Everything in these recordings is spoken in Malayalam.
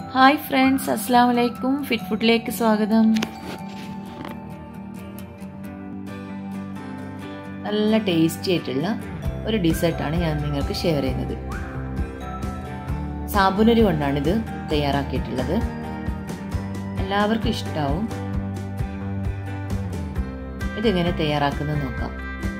ഹായ് ഫ്രണ്ട്സ് അസ്സാം വലൈക്കും ഫിറ്റ് ഫുഡിലേക്ക് സ്വാഗതം നല്ല ടേസ്റ്റി ആയിട്ടുള്ള ഒരു ഡിസേർട്ടാണ് ഞാൻ നിങ്ങൾക്ക് ഷെയർ ചെയ്യുന്നത് സാബുനരി കൊണ്ടാണിത് തയ്യാറാക്കിയിട്ടുള്ളത് എല്ലാവർക്കും ഇഷ്ടാവും ഇതെങ്ങനെ തയ്യാറാക്കുന്നത് നോക്കാം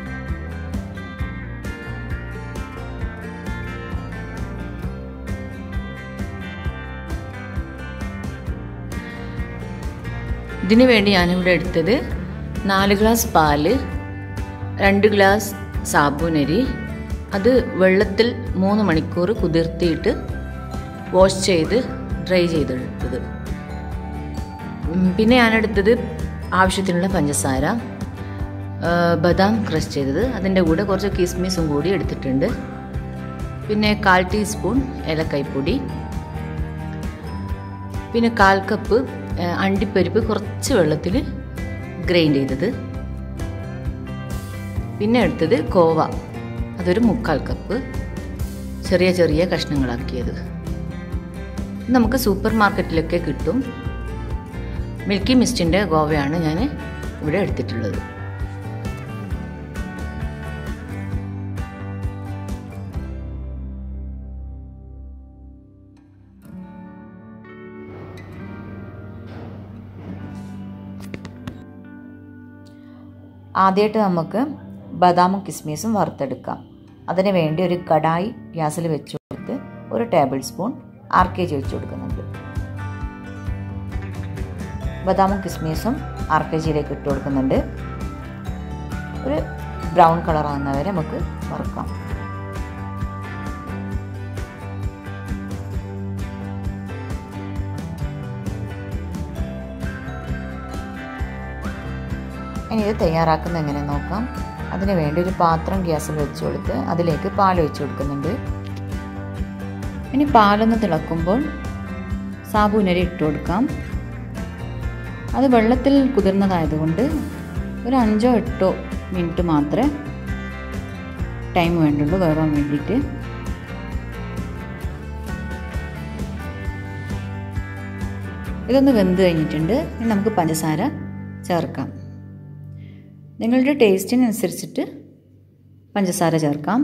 ഇതിനു വേണ്ടി ഞാനിവിടെ എടുത്തത് നാല് ഗ്ലാസ് പാല് രണ്ട് ഗ്ലാസ് സാബുനരി അത് വെള്ളത്തിൽ മൂന്ന് മണിക്കൂർ കുതിർത്തിയിട്ട് വാഷ് ചെയ്ത് ഡ്രൈ ചെയ്തെടുത്തത് പിന്നെ ഞാനെടുത്തത് ആവശ്യത്തിനുള്ള പഞ്ചസാര ബദാം ക്രഷ് ചെയ്തത് അതിൻ്റെ കൂടെ കുറച്ച് കിസ്മിസും കൂടി എടുത്തിട്ടുണ്ട് പിന്നെ കാൽ ടീസ്പൂൺ ഏലക്കായ്പ്പൊടി പിന്നെ കാൽ കപ്പ് അണ്ടിപ്പരിപ്പ് കുറച്ച് വെള്ളത്തിൽ ഗ്രൈൻഡ് ചെയ്തത് പിന്നെ എടുത്തത് കോവ അതൊരു മുക്കാൽ കപ്പ് ചെറിയ ചെറിയ കഷ്ണങ്ങളാക്കിയത് നമുക്ക് സൂപ്പർ മാർക്കറ്റിലൊക്കെ കിട്ടും മിൽക്കി മിസ്റ്റിൻ്റെ ഗോവയാണ് ഞാൻ ഇവിടെ എടുത്തിട്ടുള്ളത് ആദ്യമായിട്ട് നമുക്ക് ബദാമും കിസ്മിസും വറുത്തെടുക്കാം അതിന് വേണ്ടി ഒരു കടായി ഗ്യാസിൽ വെച്ച് കൊടുത്ത് ഒരു tablespoon R K G വെച്ച് കൊടുക്കുന്നുണ്ട് ബദാമും കിസ്മിസും ആർ കെ ജിയിലേക്ക് ഇട്ട് കൊടുക്കുന്നുണ്ട് ഒരു ബ്രൗൺ കളർ ആകുന്നവരെ നമുക്ക് വറുക്കാം ഇനി ഇത് തയ്യാറാക്കുന്നത് എങ്ങനെ നോക്കാം അതിന് വേണ്ടി ഒരു പാത്രം ഗ്യാസിൽ വെച്ച് കൊടുത്ത് അതിലേക്ക് പാൽ ഒഴിച്ച് കൊടുക്കുന്നുണ്ട് ഇനി പാലൊന്ന് തിളക്കുമ്പോൾ സാബുനരി ഇട്ട് കൊടുക്കാം അത് വെള്ളത്തിൽ കുതിർന്നതായതുകൊണ്ട് ഒരു അഞ്ചോ എട്ടോ മിനിറ്റ് മാത്രമേ ടൈം വേണ്ടുള്ളൂ വേവാൻ വേണ്ടിയിട്ട് ഇതൊന്ന് വെന്ത് കഴിഞ്ഞിട്ടുണ്ട് ഇനി നമുക്ക് പഞ്ചസാര ചേർക്കാം നിങ്ങളുടെ ടേസ്റ്റിനനുസരിച്ചിട്ട് പഞ്ചസാര ചേർക്കാം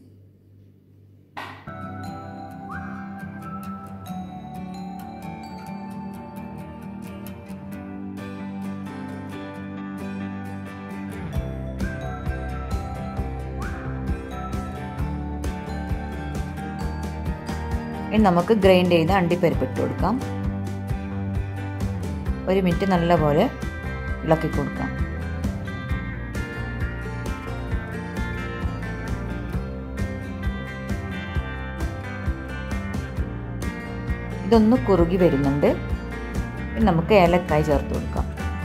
ഇനി നമുക്ക് ഗ്രൈൻഡ് ചെയ്ത് അണ്ടിപ്പരിപ്പ് ഇട്ട് കൊടുക്കാം ഒരു മിനിറ്റ് നല്ലപോലെ ഇളക്കി കൊടുക്കാം ഇതൊന്ന് കുറുകി വരുന്നുണ്ട് ഇനി നമുക്ക് ഏലക്കായ് ചേർത്ത് കൊടുക്കാം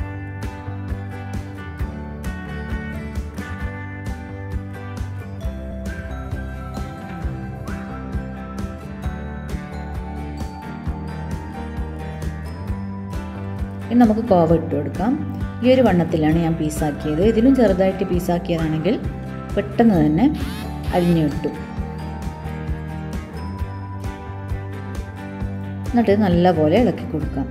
ഇനി നമുക്ക് കോവ ഇട്ട് കൊടുക്കാം ഈ ഒരു വണ്ണത്തിലാണ് ഞാൻ പീസാക്കിയത് ഇതിലും ചെറുതായിട്ട് പീസാക്കിയതാണെങ്കിൽ പെട്ടെന്ന് തന്നെ അരിഞ്ഞു കിട്ടും എന്നിട്ട് നല്ലപോലെ ഇളക്കി കൊടുക്കാം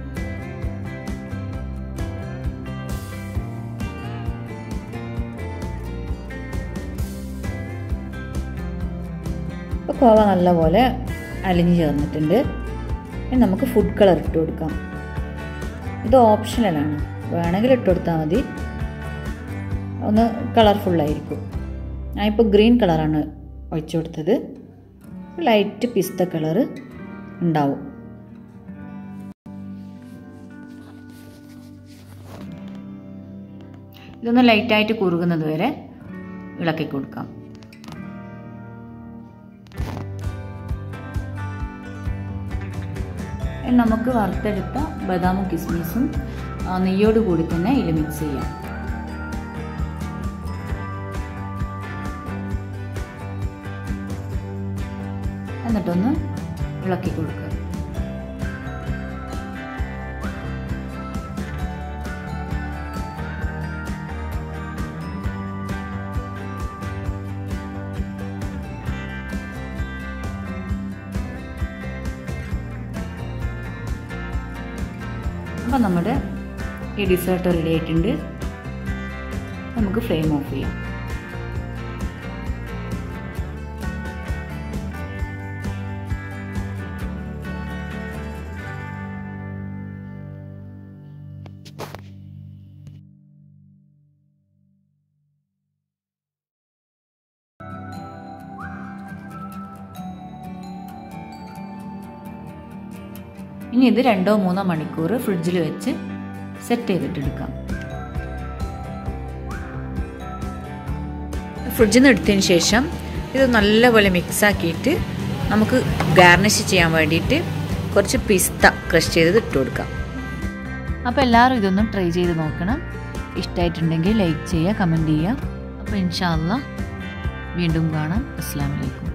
ഇപ്പോൾ കോവ നല്ലപോലെ അലിഞ്ഞു ചേർന്നിട്ടുണ്ട് ഇനി നമുക്ക് ഫുഡ് കളർ ഇട്ട് കൊടുക്കാം ഇത് ഓപ്ഷണലാണ് വേണമെങ്കിൽ ഇട്ട് കൊടുത്താൽ മതി ഒന്ന് കളർഫുള്ളായിരിക്കും ഞാനിപ്പോൾ ഗ്രീൻ കളറാണ് ഒഴിച്ചു കൊടുത്തത് ലൈറ്റ് പിസ്ത കളറ് ഉണ്ടാവും ഇതൊന്ന് ലൈറ്റായിട്ട് കുറുകുന്നത് വരെ ഇളക്കി കൊടുക്കാം നമുക്ക് വറുത്തെടുത്ത ബദാമും കിസ്മിസും നെയ്യോട് കൂടി തന്നെ ഇതിൽ മിക്സ് ചെയ്യാം എന്നിട്ടൊന്ന് ഇളക്കി കൊടുക്കുക അപ്പോൾ നമ്മുടെ ഈ ഡിസേർട്ട് റെഡി ആയിട്ടുണ്ട് നമുക്ക് ഫ്ലെയിം ഓഫ് ചെയ്യാം ഇനി ഇത് രണ്ടോ മൂന്നോ മണിക്കൂർ ഫ്രിഡ്ജിൽ വെച്ച് സെറ്റ് ചെയ്തിട്ടെടുക്കാം ഫ്രിഡ്ജിൽ നിന്ന് എടുത്തതിന് ശേഷം ഇത് നല്ലപോലെ മിക്സാക്കിയിട്ട് നമുക്ക് ഗാർണിഷ് ചെയ്യാൻ വേണ്ടിയിട്ട് കുറച്ച് പിസ്ത ക്രഷ് ചെയ്ത് ഇട്ട് കൊടുക്കാം അപ്പോൾ എല്ലാവരും ഇതൊന്നും ട്രൈ ചെയ്ത് നോക്കണം ഇഷ്ടമായിട്ടുണ്ടെങ്കിൽ ലൈക്ക് ചെയ്യുക കമൻറ്റ് ചെയ്യുക അപ്പോൾ ഇൻഷാല്ല വീണ്ടും കാണാം അസ്സാം വലൈക്കും